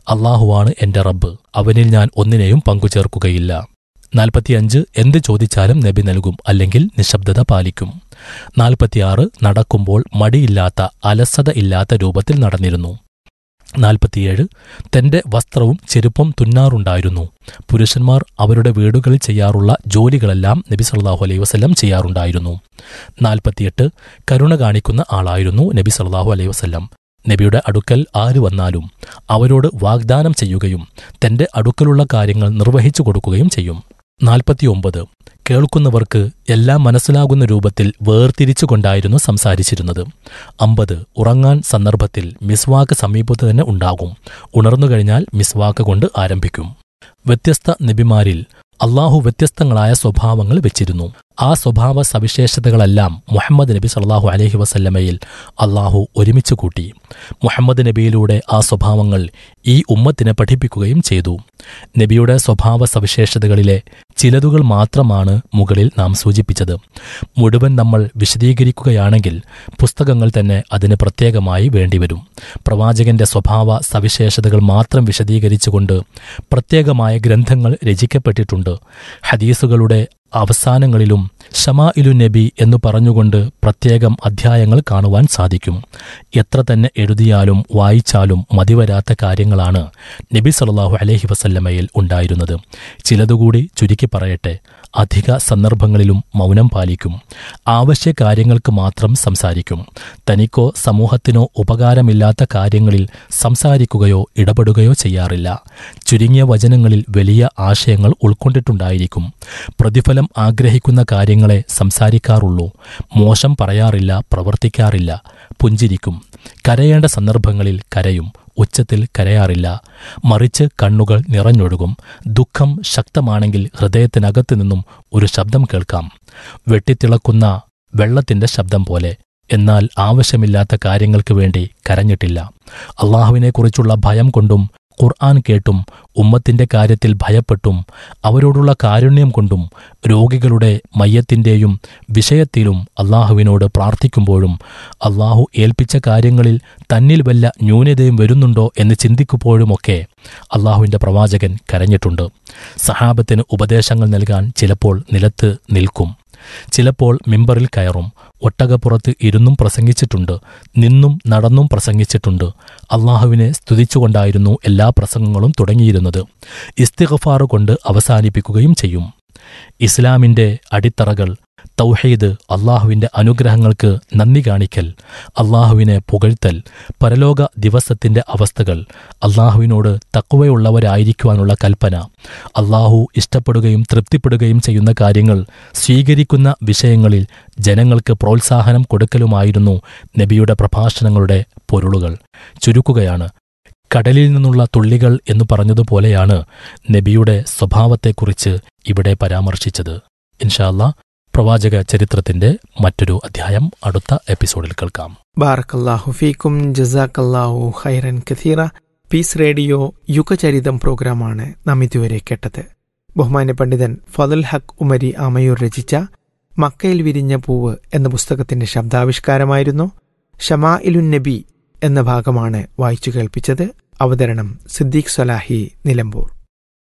അള്ളാഹുവാണ് എന്റെ റബ്ബ് അവനിൽ ഞാൻ ഒന്നിനെയും പങ്കുചേർക്കുകയില്ല നാൽപ്പത്തിയഞ്ച് എന്ത് ചോദിച്ചാലും നബി നൽകും അല്ലെങ്കിൽ നിശബ്ദത പാലിക്കും നാൽപ്പത്തിയാറ് നടക്കുമ്പോൾ മടിയില്ലാത്ത അലസത ഇല്ലാത്ത രൂപത്തിൽ നടന്നിരുന്നു നാൽപ്പത്തിയേഴ് തന്റെ വസ്ത്രവും ചെരുപ്പും തുന്നാറുണ്ടായിരുന്നു പുരുഷന്മാർ അവരുടെ വീടുകളിൽ ചെയ്യാറുള്ള ജോലികളെല്ലാം നബി സല്ലല്ലാഹു അലൈഹി വസല്ലം ചെയ്യാറുണ്ടായിരുന്നു നാൽപ്പത്തിയെട്ട് കരുണ കാണിക്കുന്ന ആളായിരുന്നു നബി സല്ലല്ലാഹു അലൈഹി വസല്ലം നബിയുടെ അടുക്കൽ ആര് വന്നാലും അവരോട് വാഗ്ദാനം ചെയ്യുകയും തന്റെ അടുക്കലുള്ള കാര്യങ്ങൾ നിർവഹിച്ചു കൊടുക്കുകയും ചെയ്യും നാൽപ്പത്തിയൊമ്പത് കേൾക്കുന്നവർക്ക് എല്ലാം മനസ്സിലാകുന്ന രൂപത്തിൽ വേർതിരിച്ചുകൊണ്ടായിരുന്നു സംസാരിച്ചിരുന്നത് അമ്പത് ഉറങ്ങാൻ സന്ദർഭത്തിൽ മിസ്വാക്ക് സമീപത്ത് തന്നെ ഉണ്ടാകും ഉണർന്നു കഴിഞ്ഞാൽ മിസ്വാക്ക് കൊണ്ട് ആരംഭിക്കും വ്യത്യസ്ത നബിമാരിൽ അള്ളാഹു വ്യത്യസ്തങ്ങളായ സ്വഭാവങ്ങൾ വെച്ചിരുന്നു ആ സ്വഭാവ സവിശേഷതകളെല്ലാം മുഹമ്മദ് നബി സല്ലാഹു അലഹി വസല്ലമയിൽ അള്ളാഹു ഒരുമിച്ച് കൂട്ടി മുഹമ്മദ് നബിയിലൂടെ ആ സ്വഭാവങ്ങൾ ഈ ഉമ്മത്തിനെ പഠിപ്പിക്കുകയും ചെയ്തു നബിയുടെ സ്വഭാവ സവിശേഷതകളിലെ ചിലതുകൾ മാത്രമാണ് മുകളിൽ നാം സൂചിപ്പിച്ചത് മുഴുവൻ നമ്മൾ വിശദീകരിക്കുകയാണെങ്കിൽ പുസ്തകങ്ങൾ തന്നെ അതിന് പ്രത്യേകമായി വേണ്ടിവരും പ്രവാചകന്റെ സ്വഭാവ സവിശേഷതകൾ മാത്രം വിശദീകരിച്ചുകൊണ്ട് പ്രത്യേകമായ ഗ്രന്ഥങ്ങൾ രചിക്കപ്പെട്ടിട്ടുണ്ട് ഹദീസുകളുടെ അവസാനങ്ങളിലും ഷമാ ഇലു നബി എന്നു പറഞ്ഞുകൊണ്ട് പ്രത്യേകം അധ്യായങ്ങൾ കാണുവാൻ സാധിക്കും എത്ര തന്നെ എഴുതിയാലും വായിച്ചാലും മതിവരാത്ത കാര്യങ്ങളാണ് നബി സല്ലാഹു അലഹി വസല്ലമയിൽ ഉണ്ടായിരുന്നത് ചിലതുകൂടി ചുരുക്കി പറയട്ടെ അധിക സന്ദർഭങ്ങളിലും മൗനം പാലിക്കും ആവശ്യ കാര്യങ്ങൾക്ക് മാത്രം സംസാരിക്കും തനിക്കോ സമൂഹത്തിനോ ഉപകാരമില്ലാത്ത കാര്യങ്ങളിൽ സംസാരിക്കുകയോ ഇടപെടുകയോ ചെയ്യാറില്ല ചുരുങ്ങിയ വചനങ്ങളിൽ വലിയ ആശയങ്ങൾ ഉൾക്കൊണ്ടിട്ടുണ്ടായിരിക്കും പ്രതിഫലം ആഗ്രഹിക്കുന്ന കാര്യങ്ങളെ സംസാരിക്കാറുള്ളൂ മോശം പറയാറില്ല പ്രവർത്തിക്കാറില്ല പുഞ്ചിരിക്കും കരയേണ്ട സന്ദർഭങ്ങളിൽ കരയും ഉച്ചത്തിൽ കരയാറില്ല മറിച്ച് കണ്ണുകൾ നിറഞ്ഞൊഴുകും ദുഃഖം ശക്തമാണെങ്കിൽ ഹൃദയത്തിനകത്തു നിന്നും ഒരു ശബ്ദം കേൾക്കാം വെട്ടിത്തിളക്കുന്ന വെള്ളത്തിന്റെ ശബ്ദം പോലെ എന്നാൽ ആവശ്യമില്ലാത്ത കാര്യങ്ങൾക്ക് വേണ്ടി കരഞ്ഞിട്ടില്ല അള്ളാഹുവിനെക്കുറിച്ചുള്ള ഭയം കൊണ്ടും ഖുർആൻ കേട്ടും ഉമ്മത്തിന്റെ കാര്യത്തിൽ ഭയപ്പെട്ടും അവരോടുള്ള കാരുണ്യം കൊണ്ടും രോഗികളുടെ മയ്യത്തിന്റെയും വിഷയത്തിലും അള്ളാഹുവിനോട് പ്രാർത്ഥിക്കുമ്പോഴും അള്ളാഹു ഏൽപ്പിച്ച കാര്യങ്ങളിൽ തന്നിൽ വല്ല ന്യൂനതയും വരുന്നുണ്ടോ എന്ന് ചിന്തിക്കുമ്പോഴുമൊക്കെ അള്ളാഹുവിന്റെ പ്രവാചകൻ കരഞ്ഞിട്ടുണ്ട് സഹാബത്തിന് ഉപദേശങ്ങൾ നൽകാൻ ചിലപ്പോൾ നിലത്ത് നിൽക്കും ചിലപ്പോൾ മിമ്പറിൽ കയറും ഒട്ടകപ്പുറത്ത് ഇരുന്നും പ്രസംഗിച്ചിട്ടുണ്ട് നിന്നും നടന്നും പ്രസംഗിച്ചിട്ടുണ്ട് അള്ളാഹുവിനെ സ്തുതിച്ചുകൊണ്ടായിരുന്നു എല്ലാ പ്രസംഗങ്ങളും തുടങ്ങിയിരുന്നത് ഇസ്തിഗഫാർ കൊണ്ട് അവസാനിപ്പിക്കുകയും ചെയ്യും ഇസ്ലാമിന്റെ അടിത്തറകൾ തൗഹീദ് അള്ളാഹുവിന്റെ അനുഗ്രഹങ്ങൾക്ക് നന്ദി കാണിക്കൽ അള്ളാഹുവിനെ പുകഴ്ത്തൽ പരലോക ദിവസത്തിന്റെ അവസ്ഥകൾ അള്ളാഹുവിനോട് തക്കുവയുള്ളവരായിരിക്കുവാനുള്ള കൽപ്പന അള്ളാഹു ഇഷ്ടപ്പെടുകയും തൃപ്തിപ്പെടുകയും ചെയ്യുന്ന കാര്യങ്ങൾ സ്വീകരിക്കുന്ന വിഷയങ്ങളിൽ ജനങ്ങൾക്ക് പ്രോത്സാഹനം കൊടുക്കലുമായിരുന്നു നബിയുടെ പ്രഭാഷണങ്ങളുടെ പൊരുളുകൾ ചുരുക്കുകയാണ് കടലിൽ നിന്നുള്ള തുള്ളികൾ എന്ന് പറഞ്ഞതുപോലെയാണ് നബിയുടെ സ്വഭാവത്തെക്കുറിച്ച് ഇവിടെ പരാമർശിച്ചത് ഇൻഷാല്ല പ്രവാചക ചരിത്രത്തിന്റെ മറ്റൊരു അധ്യായം അടുത്ത എപ്പിസോഡിൽ കേൾക്കാം ബാറക്കല്ലാഹു ഫീക്കും ജസാക്കല്ലാഹു ഖൈറൻ കഥീറ പീസ് റേഡിയോ യുഗചരിതം പ്രോഗ്രാമാണ് നാം ഇതുവരെ കേട്ടത് ബഹുമാന്യ പണ്ഡിതൻ ഫതുൽ ഹക്ക് ഉമരി ആമയൂർ രചിച്ച മക്കയിൽ വിരിഞ്ഞ പൂവ് എന്ന പുസ്തകത്തിന്റെ ശബ്ദാവിഷ്കാരമായിരുന്നു ഷമാ ഇലുൻ നബി എന്ന ഭാഗമാണ് വായിച്ചു കേൾപ്പിച്ചത് അവതരണം സിദ്ദീഖ് സലാഹി നിലമ്പൂർ